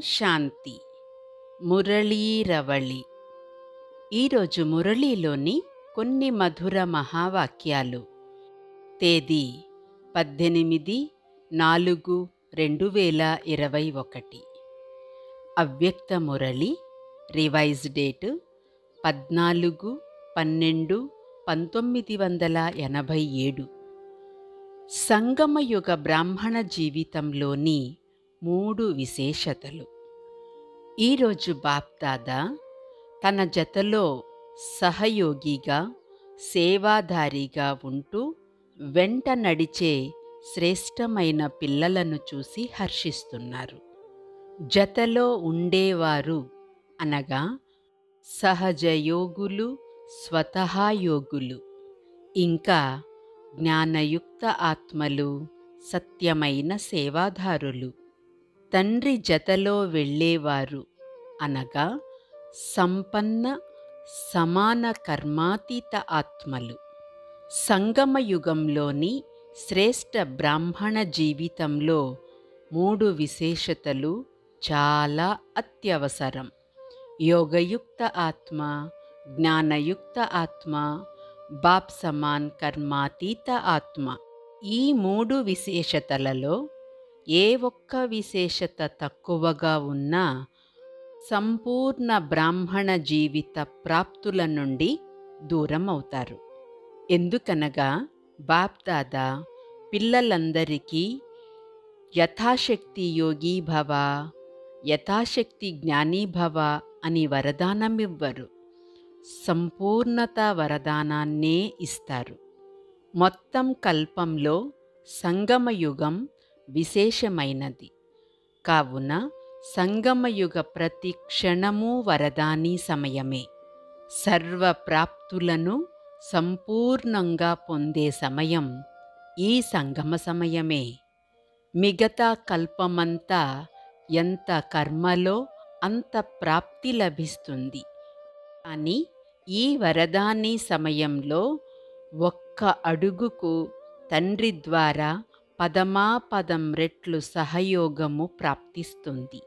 శాంతి మురళీరవళి ఈరోజు మురళీలోని కొన్ని మధుర మహావాక్యాలు తేదీ పద్దెనిమిది నాలుగు రెండు వేల ఇరవై ఒకటి అవ్యక్త మురళి రివైజ్ డేట్ పద్నాలుగు పన్నెండు పంతొమ్మిది వందల ఎనభై ఏడు సంగమయుగ బ్రాహ్మణ జీవితంలోని మూడు విశేషతలు ఈరోజు బాప్దాదా తన జతలో సహయోగిగా సేవాదారిగా ఉంటూ వెంట నడిచే శ్రేష్టమైన పిల్లలను చూసి హర్షిస్తున్నారు జతలో ఉండేవారు అనగా సహజయోగులు స్వతహాయోగులు ఇంకా జ్ఞానయుక్త ఆత్మలు సత్యమైన సేవాదారులు తండ్రి జతలో వెళ్ళేవారు అనగా సంపన్న సమాన కర్మాతీత ఆత్మలు సంగమయుగంలోని శ్రేష్ఠ బ్రాహ్మణ జీవితంలో మూడు విశేషతలు చాలా అత్యవసరం యోగయుక్త ఆత్మ జ్ఞానయుక్త ఆత్మ బాప్ సమాన్ కర్మాతీత ఆత్మ ఈ మూడు విశేషతలలో ఏ ఒక్క విశేషత తక్కువగా ఉన్నా సంపూర్ణ బ్రాహ్మణ జీవిత ప్రాప్తుల నుండి దూరం అవుతారు ఎందుకనగా బాప్దాదా పిల్లలందరికీ యథాశక్తి యోగీ భవ యథాశక్తి జ్ఞానీ భవ అని వరదానమివ్వరు సంపూర్ణత వరదానాన్నే ఇస్తారు మొత్తం కల్పంలో సంగమయుగం విశేషమైనది కావున సంగమయుగ ప్రతి క్షణము వరదాని సమయమే సర్వ ప్రాప్తులను సంపూర్ణంగా పొందే సమయం ఈ సంగమ సమయమే మిగతా కల్పమంతా ఎంత కర్మలో అంత ప్రాప్తి లభిస్తుంది కానీ ఈ వరదాని సమయంలో ఒక్క అడుగుకు తండ్రి ద్వారా పదమాపదం రెట్లు సహయోగము ప్రాప్తిస్తుంది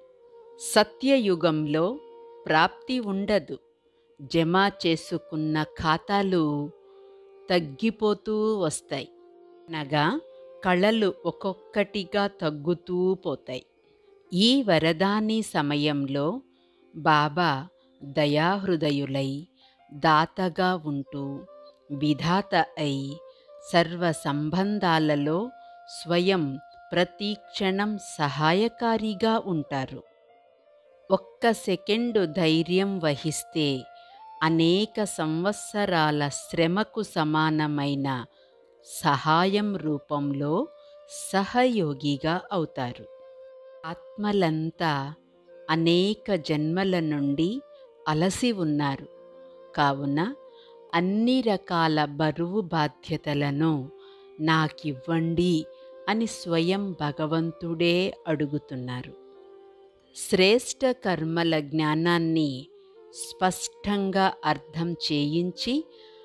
సత్యయుగంలో ప్రాప్తి ఉండదు జమ చేసుకున్న ఖాతాలు తగ్గిపోతూ వస్తాయి అనగా కళలు ఒక్కొక్కటిగా తగ్గుతూ పోతాయి ఈ వరదాని సమయంలో బాబా దయాహృదయులై దాతగా ఉంటూ విధాత అయి సర్వ సంబంధాలలో స్వయం ప్రతి క్షణం సహాయకారిగా ఉంటారు ఒక్క సెకండు ధైర్యం వహిస్తే అనేక సంవత్సరాల శ్రమకు సమానమైన సహాయం రూపంలో సహయోగిగా అవుతారు ఆత్మలంతా అనేక జన్మల నుండి అలసి ఉన్నారు కావున అన్ని రకాల బరువు బాధ్యతలను నాకివ్వండి అని స్వయం భగవంతుడే అడుగుతున్నారు శ్రేష్ఠ కర్మల జ్ఞానాన్ని స్పష్టంగా అర్థం చేయించి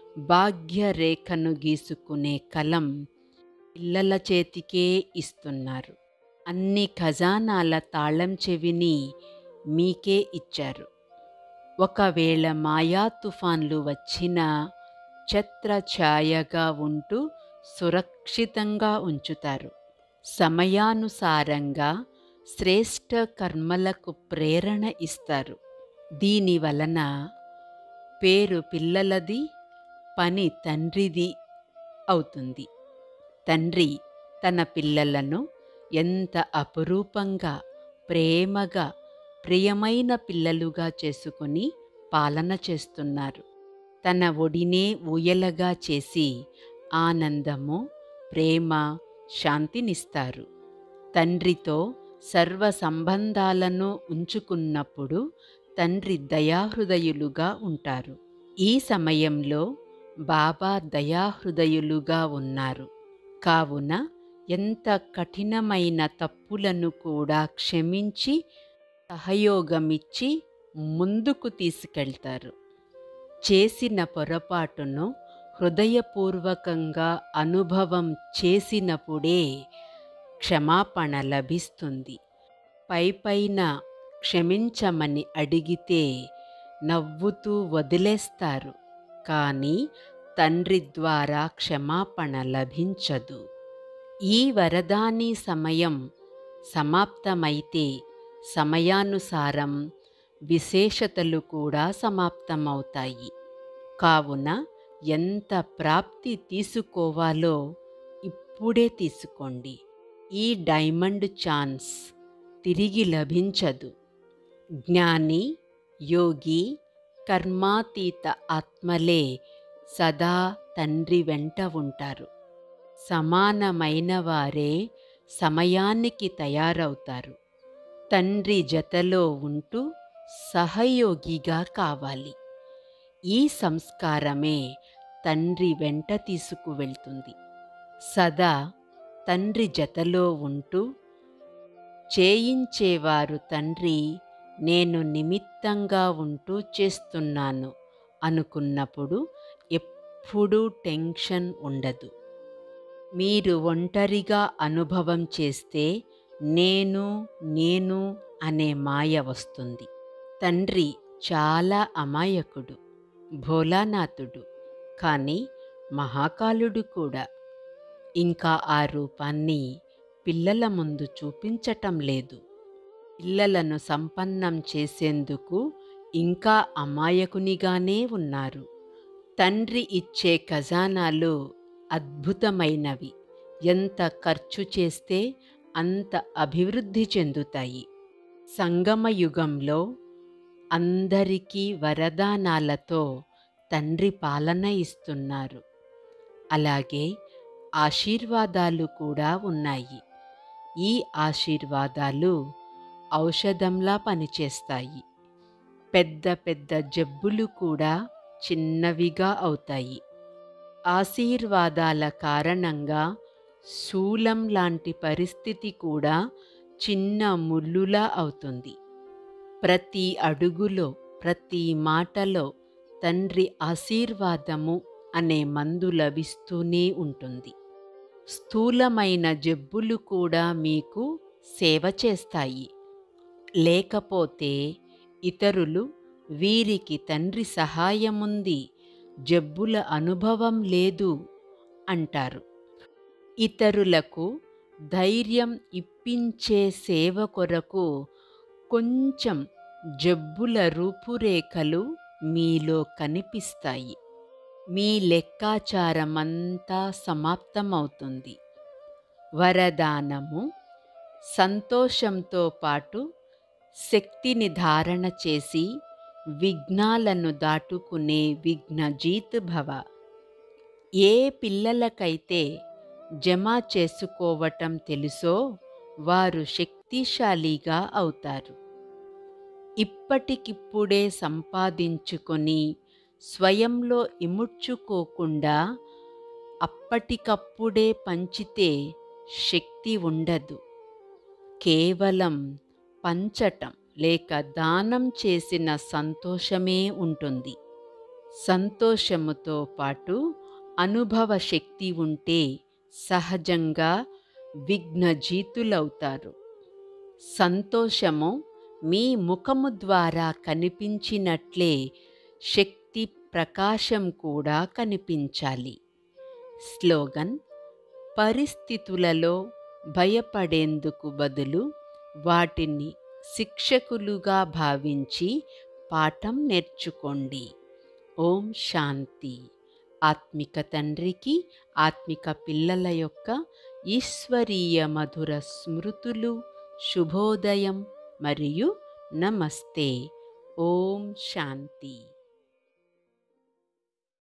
భాగ్యరేఖను గీసుకునే కలం పిల్లల చేతికే ఇస్తున్నారు అన్ని ఖజానాల తాళం చెవిని మీకే ఇచ్చారు ఒకవేళ మాయా తుఫాన్లు వచ్చినా ఛత్ర ఛాయగా ఉంటూ సురక్షితంగా ఉంచుతారు సమయానుసారంగా శ్రేష్ఠ కర్మలకు ప్రేరణ ఇస్తారు దీని వలన పేరు పిల్లలది పని తండ్రిది అవుతుంది తండ్రి తన పిల్లలను ఎంత అపురూపంగా ప్రేమగా ప్రియమైన పిల్లలుగా చేసుకుని పాలన చేస్తున్నారు తన ఒడినే ఊయలగా చేసి ఆనందము ప్రేమ శాంతినిస్తారు తండ్రితో సర్వ సంబంధాలను ఉంచుకున్నప్పుడు తండ్రి దయాహృదయులుగా ఉంటారు ఈ సమయంలో బాబా దయాహృదయులుగా ఉన్నారు కావున ఎంత కఠినమైన తప్పులను కూడా క్షమించి సహయోగమిచ్చి ముందుకు తీసుకెళ్తారు చేసిన పొరపాటును హృదయపూర్వకంగా అనుభవం చేసినప్పుడే క్షమాపణ లభిస్తుంది పైపైన క్షమించమని అడిగితే నవ్వుతూ వదిలేస్తారు కానీ తండ్రి ద్వారా క్షమాపణ లభించదు ఈ వరదాని సమయం సమాప్తమైతే సమయానుసారం విశేషతలు కూడా సమాప్తమవుతాయి కావున ఎంత ప్రాప్తి తీసుకోవాలో ఇప్పుడే తీసుకోండి ఈ డైమండ్ ఛాన్స్ తిరిగి లభించదు జ్ఞాని యోగి కర్మాతీత ఆత్మలే సదా తండ్రి వెంట ఉంటారు సమానమైన వారే సమయానికి తయారవుతారు తండ్రి జతలో ఉంటూ సహయోగిగా కావాలి ఈ సంస్కారమే తండ్రి వెంట తీసుకువెళ్తుంది సదా తండ్రి జతలో ఉంటూ చేయించేవారు తండ్రి నేను నిమిత్తంగా ఉంటూ చేస్తున్నాను అనుకున్నప్పుడు ఎప్పుడూ టెన్షన్ ఉండదు మీరు ఒంటరిగా అనుభవం చేస్తే నేను నేను అనే మాయ వస్తుంది తండ్రి చాలా అమాయకుడు భోలానాథుడు కానీ మహాకాలుడు కూడా ఇంకా ఆ రూపాన్ని పిల్లల ముందు చూపించటం లేదు పిల్లలను సంపన్నం చేసేందుకు ఇంకా అమాయకునిగానే ఉన్నారు తండ్రి ఇచ్చే ఖజానాలు అద్భుతమైనవి ఎంత ఖర్చు చేస్తే అంత అభివృద్ధి చెందుతాయి సంగమ యుగంలో అందరికీ వరదానాలతో తండ్రి పాలన ఇస్తున్నారు అలాగే ఆశీర్వాదాలు కూడా ఉన్నాయి ఈ ఆశీర్వాదాలు ఔషధంలా పనిచేస్తాయి పెద్ద పెద్ద జబ్బులు కూడా చిన్నవిగా అవుతాయి ఆశీర్వాదాల కారణంగా శూలం లాంటి పరిస్థితి కూడా చిన్న ముల్లులా అవుతుంది ప్రతి అడుగులో ప్రతి మాటలో తండ్రి ఆశీర్వాదము అనే మందు లభిస్తూనే ఉంటుంది స్థూలమైన జబ్బులు కూడా మీకు సేవ చేస్తాయి లేకపోతే ఇతరులు వీరికి తండ్రి సహాయముంది జబ్బుల అనుభవం లేదు అంటారు ఇతరులకు ధైర్యం ఇప్పించే సేవ కొరకు కొంచెం జబ్బుల రూపురేఖలు మీలో కనిపిస్తాయి మీ లెక్కాచారమంతా సమాప్తమవుతుంది వరదానము సంతోషంతో పాటు శక్తిని ధారణ చేసి విఘ్నాలను దాటుకునే విఘ్నజీత్ భవ ఏ పిల్లలకైతే జమ చేసుకోవటం తెలుసో వారు శక్తిశాలిగా అవుతారు ఇప్పటికిప్పుడే సంపాదించుకొని స్వయంలో ఇముడ్చుకోకుండా అప్పటికప్పుడే పంచితే శక్తి ఉండదు కేవలం పంచటం లేక దానం చేసిన సంతోషమే ఉంటుంది సంతోషముతో పాటు అనుభవ శక్తి ఉంటే సహజంగా విఘ్నజీతులవుతారు సంతోషము మీ ముఖము ద్వారా కనిపించినట్లే శక్తి ప్రకాశం కూడా కనిపించాలి స్లోగన్ పరిస్థితులలో భయపడేందుకు బదులు వాటిని శిక్షకులుగా భావించి పాఠం నేర్చుకోండి ఓం శాంతి ఆత్మిక తండ్రికి ఆత్మిక పిల్లల యొక్క ఈశ్వరీయ మధుర స్మృతులు శుభోదయం మరియు నమస్తే ఓం శాంతి